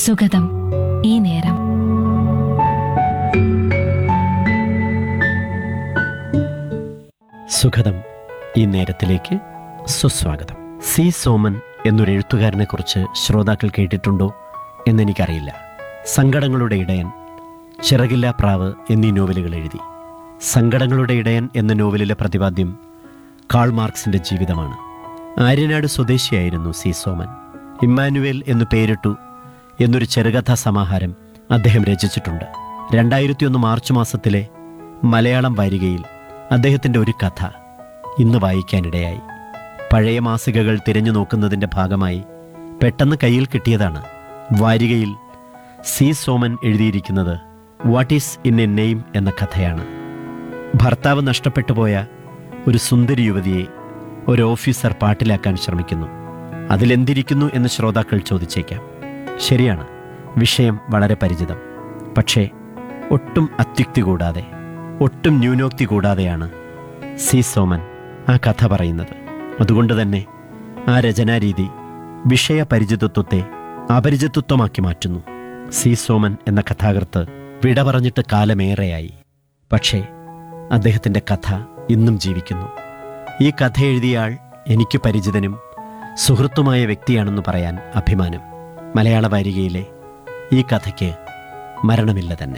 സുഗതം ഈ നേരം സുഖദം ഈ നേരത്തിലേക്ക് സുസ്വാഗതം സി സോമൻ എന്നൊരു എഴുത്തുകാരനെ കുറിച്ച് ശ്രോതാക്കൾ കേട്ടിട്ടുണ്ടോ എന്നെനിക്കറിയില്ല സങ്കടങ്ങളുടെ ഇടയൻ ചിറകില്ലാ പ്രാവ് എന്നീ നോവലുകൾ എഴുതി സങ്കടങ്ങളുടെ ഇടയൻ എന്ന നോവലിലെ പ്രതിപാദ്യം കാൾ മാർക്സിന്റെ ജീവിതമാണ് ആര്യനാട് സ്വദേശിയായിരുന്നു സി സോമൻ ഇമ്മാനുവേൽ എന്നു പേരിട്ടു എന്നൊരു ചെറുകഥാ സമാഹാരം അദ്ദേഹം രചിച്ചിട്ടുണ്ട് രണ്ടായിരത്തി ഒന്ന് മാർച്ച് മാസത്തിലെ മലയാളം വാരികയിൽ അദ്ദേഹത്തിൻ്റെ ഒരു കഥ ഇന്ന് വായിക്കാനിടയായി പഴയ മാസികകൾ തിരഞ്ഞു നോക്കുന്നതിൻ്റെ ഭാഗമായി പെട്ടെന്ന് കയ്യിൽ കിട്ടിയതാണ് വാരികയിൽ സി സോമൻ എഴുതിയിരിക്കുന്നത് what is in a name എന്ന കഥയാണ് ഭർത്താവ് നഷ്ടപ്പെട്ടു പോയ ഒരു സുന്ദരി യുവതിയെ ഒരു ഓഫീസർ പാട്ടിലാക്കാൻ ശ്രമിക്കുന്നു അതിലെന്തിരിക്കുന്നു എന്ന് ശ്രോതാക്കൾ ചോദിച്ചേക്കാം ശരിയാണ് വിഷയം വളരെ പരിചിതം പക്ഷേ ഒട്ടും അത്യുക്തി കൂടാതെ ഒട്ടും ന്യൂനോക്തി കൂടാതെയാണ് സി സോമൻ ആ കഥ പറയുന്നത് അതുകൊണ്ട് തന്നെ ആ രചനാരീതി വിഷയപരിചിതത്വത്തെ അപരിചിതത്വമാക്കി മാറ്റുന്നു സി സോമൻ എന്ന കഥാകൃത്ത് വിട പറഞ്ഞിട്ട് കാലമേറെയായി പക്ഷേ അദ്ദേഹത്തിൻ്റെ കഥ ഇന്നും ജീവിക്കുന്നു ഈ കഥ എഴുതിയ ആൾ എനിക്ക് പരിചിതനും സുഹൃത്തുമായ വ്യക്തിയാണെന്ന് പറയാൻ അഭിമാനം മലയാള വാരികയിലെ ഈ കഥയ്ക്ക് മരണമില്ല തന്നെ